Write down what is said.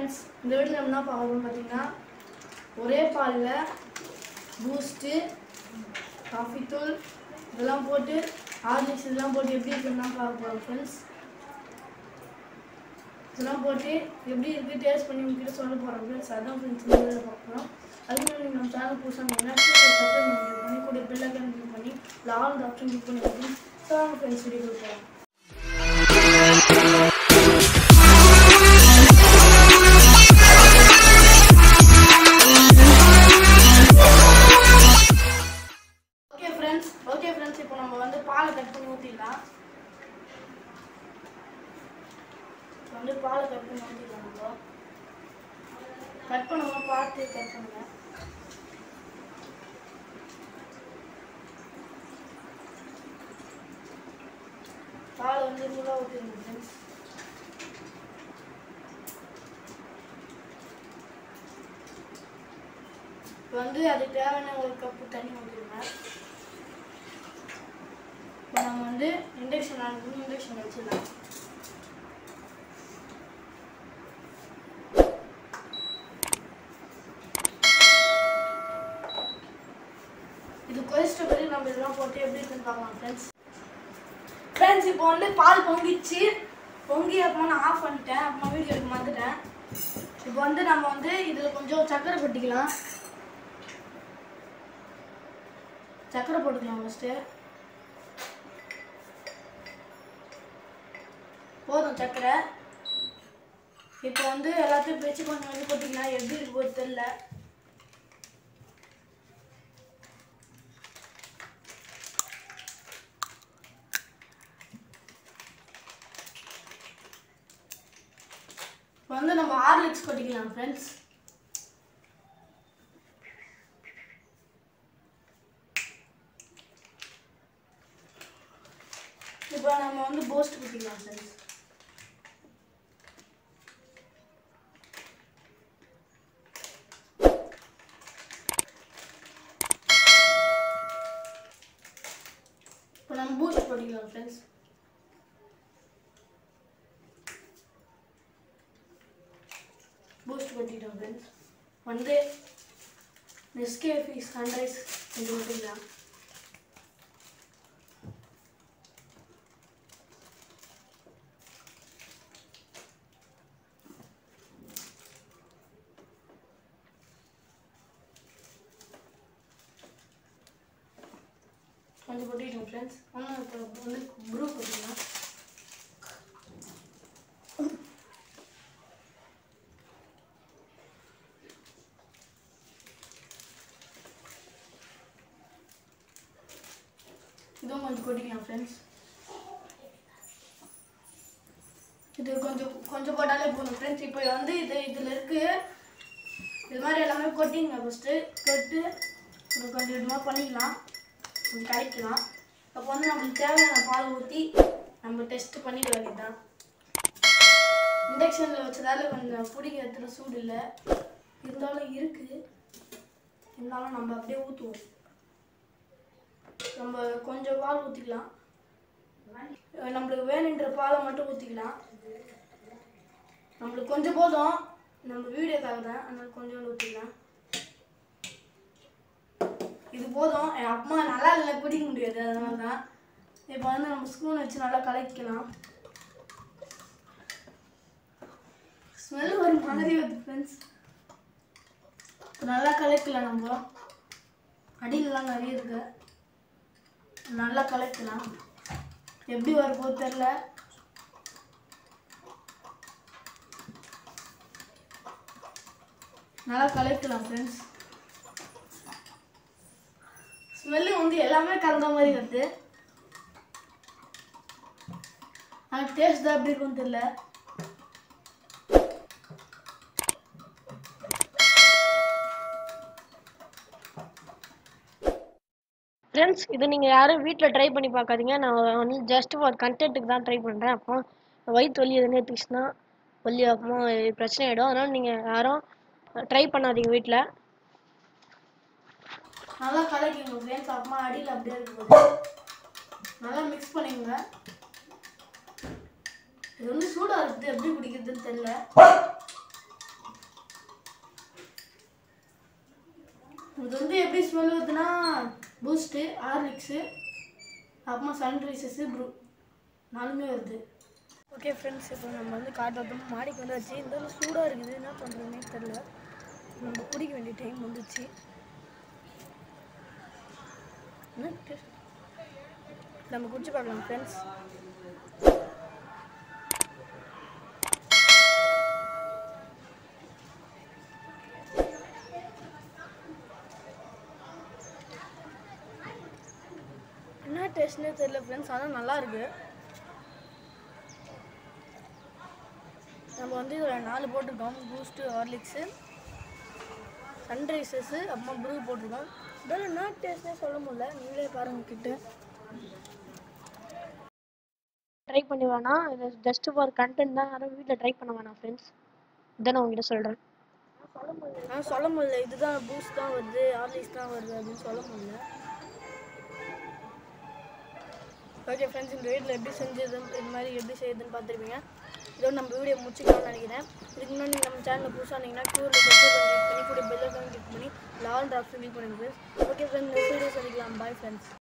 Friends இந்த வீட்டில் என்ன பார்க்கணும் பார்த்தீங்கன்னா ஒரே பாலில் பூஸ்ட்டு காஃபி தூள் இதெல்லாம் போட்டு ஹார்லிக்ஸ் இதெல்லாம் போட்டு எப்படி இருக்குன்னு தான் பார்க்க போகிறோம் ஃப்ரெண்ட்ஸ் இதெல்லாம் போட்டு எப்படி இருக்குது டேஸ்ட் பண்ணி உங்ககிட்ட சொல்ல போகிறோம் ஃப்ரெண்ட்ஸ் அதான் ஃப்ரெண்ட்ஸ் இந்த வீடியோவில் பார்க்க போகிறோம் அதுக்கு முன்னாடி நீங்கள் நம்ம சேனல் புதுசாக என்ன சப்ஸ்கிரைப் பண்ணி கூட பெல் ஐக்கன் கிளிக் பண்ணி லால் ஆப்ஷன் கிளிக் பண்ணி ஃப்ரெண்ட்ஸ் ஸோ வாங்க ஃப்ரெண்ட்ஸ் வீடியோ போகலாம் ஓகே ஃப்ரெண்ட்ஸ் ஓகே ஃப்ரெண்ட்ஸ் இப்போ நம்ம வந்து பாலை கட் பண்ணி ஊற்றிடலாம் இப்போ வந்து பாலை கட் பண்ணி ஊற்றிடலாம் நம்ம கட் பண்ணுவோம் பார்த்து கட் பண்ணுங்க பால் வந்து முழுவா ஊற்றிடுங்க ஃப்ரெண்ட்ஸ் இப்போ வந்து அதுக்கு தேவையான ஒரு கப்பு தண்ணி ஊற்றிடுங்க இப்போ நம்ம வந்து இண்டக்ஷன் ஆன் பண்ணி இண்டக்ஷன் வச்சிடலாம் இது கொதிச்சிட்ட பிறகு நம்ம இதெல்லாம் போட்டு எப்படி இருக்குன்னு பார்க்கலாம் ஃப்ரெண்ட்ஸ் ஃப்ரெண்ட்ஸ் இப்போ வந்து பால் பொங்கிச்சு பொங்கி அப்புறமா நான் ஆஃப் பண்ணிட்டேன் அப்புறமா வீடியோ எடுக்க மாந்துட்டேன் இப்போ வந்து நம்ம வந்து இதில் கொஞ்சம் சர்க்கரை கொட்டிக்கலாம் சர்க்கரை போட்டுக்கலாம் ஃபஸ்ட்டு போதும் சர்க்கரை இப்போ வந்து எல்லாத்தையும் பிரித்து கொஞ்சம் கொஞ்சம் போட்டிங்கன்னா எப்படி இருக்கோ தெரில இப்போ வந்து நம்ம ஹார்லிக்ஸ் கொட்டிக்கலாம் ஃப்ரெண்ட்ஸ் இப்போ நம்ம வந்து போஸ்ட் கொட்டிக்கலாம் ஃப்ரெண்ட்ஸ் இப்போ நம்ம பூஸ்ட் போட்டிக்கலாம் ஃப்ரெண்ட்ஸ் பூஸ்ட் கொட்டிட்டோம் ஃப்ரெண்ட்ஸ் வந்து நெஸ்கேஃபி சன்ரைஸ் இது ஊற்றிக்கலாம் கொஞ்சம் கொட்டிட்டோம் ஃப்ரெண்ட்ஸ் ஒன்றும் இப்போ வந்து ப்ரூ கொட்டிக்கலாம் இதுவும் கொஞ்சம் கொட்டிக்கலாம் ஃப்ரெண்ட்ஸ் இது கொஞ்சம் கொஞ்சம் போட்டாலே போதும் ஃப்ரெண்ட்ஸ் இப்போ வந்து இது இதில் இருக்குது இது மாதிரி எல்லாமே கொட்டிங்க ஃபஸ்ட்டு கொட்டு இது கொஞ்சம் இதுமாக பண்ணிக்கலாம் கொஞ்சம் கலக்கலாம் அப்போ வந்து நம்மளுக்கு தேவையான பாலை ஊற்றி நம்ம டெஸ்ட் பண்ணிட வேண்டியதுதான் இண்டக்ஷனில் வச்சதால கொஞ்சம் பிடிக்கிறதுல சூடு இல்லை இருந்தாலும் இருக்குது இருந்தாலும் நம்ம அப்படியே ஊற்றுவோம் நம்ம கொஞ்சம் பால் ஊற்றிக்கலாம் நம்மளுக்கு வேணுன்ற பாலை மட்டும் ஊற்றிக்கலாம் நம்மளுக்கு கொஞ்சம் போதும் நம்ம வீடியோக்காக தான் அதனால கொஞ்சம் ஊற்றிக்கலாம் இது போதும் என் அம்மா நல்லா இல்லை குடிக்க முடியாது அதனால தான் இப்போ வந்து நம்ம ஸ்பூன் வச்சு நல்லா கலக்கிக்கலாம் ஸ்மெல் ஒரு மாதிரி வருது ஃப்ரெண்ட்ஸ் நல்லா கலக்கலாம் நம்ம அடியிலலாம் நிறைய இருக்கு நல்லா கலக்கலாம் எப்படி வரப்போ தெரில நல்லா கலக்கலாம் ஃப்ரெண்ட்ஸ் ஸ்மெல்லு வந்து எல்லாமே கலந்த மாதிரி வருது ஆனால் டேஸ்ட் தான் எப்படி இருக்கும்னு தெரியல ஃப்ரெண்ட்ஸ் இது நீங்கள் யாரும் வீட்டில் ட்ரை பண்ணி பார்க்காதீங்க நான் வந்து ஜஸ்ட் ஃபார் கண்டென்ட்டுக்கு தான் ட்ரை பண்ணுறேன் அப்போ வயிற்று வலி எதுவும் எடுத்துச்சுன்னா வலி அப்புறமா பிரச்சனை ஆகிடும் அதனால் நீங்கள் யாரும் ட்ரை பண்ணாதீங்க வீட்டில் நல்லா கலக்கிங்க ஃப்ரெண்ட்ஸ் அப்புறமா அடியில் அப்படியே இருக்கும்போது நல்லா மிக்ஸ் பண்ணிக்கோங்க இது வந்து சூடாக இருக்குது எப்படி குடிக்கிறதுன்னு தெரியல ஸ்மெல் வருதுன்னா பூஸ்ட்டு ஹார்லிக்ஸு அப்புறமா சன்ரைசஸ்ஸு ப்ரூ நாலுமே வருது ஓகே ஃப்ரெண்ட்ஸ் இப்போ நம்ம வந்து காட்டோட்டம் மாடிக்கு வந்தாச்சு இந்த சூடாக இருக்குது என்ன பண்ணுறதுனே தெரில நம்ம குடிக்க வேண்டிய டைம் வந்துச்சு என்ன taste? நம்ம குடிச்சு பார்க்கலாம் ஃப்ரெண்ட்ஸ் என்ன டேஸ்ட்னே தெரியல ஃப்ரெண்ட்ஸ் ஆனால் நல்லா இருக்கு நம்ம வந்து இதில் நாலு போட்டிருக்கோம் பூஸ்ட்டு ஹார்லிக்ஸு சன்ரைசஸ்ஸு அப்புறமா ப்ரூ போட்டிருக்கோம் இதில் என்ன டேஸ்ட்னே சொல்ல முடியல நீங்களே பாருங்க கிட்ட ட்ரை பண்ணி வேணாம் இது ஜஸ்ட் ஃபார் கண்டென்ட் தான் யாரும் வீட்டில் ட்ரை பண்ண வேணாம் ஃப்ரெண்ட்ஸ் இதை நான் உங்ககிட்ட சொல்கிறேன் நான் சொல்ல முடியல இதுதான் பூஸ்ட் தான் வருது ஹார்லிக்ஸ் தான் வருது அப்படின்னு சொல்ல முடியல ஓகே ஃப்ரெண்ட்ஸ் இந்த வீட்டில் எப்படி செஞ்சது இது மாதிரி எப்படி செய்யுதுன்னு பார்த்துருப்பீங்க இதோட நம்ம வீடியோ முடிச்சுக்கலாம்னு நினைக்கிறேன் இதுக்கு முன்னாடி நீங்கள் நம்ம சேனலில் புதுசாக இருந்தீங்கன்னா க்யூரில் சப்ஸ்கிரைப் பண்ணி கூட பெல் ஐக்கான் கிளிக் பண்ணி லால் ஆப்ஷன் கிளிக் பண்ணுங்க friends okay friends next video சந்திக்கலாம் பாய் ஃப்ரெண்ட்ஸ்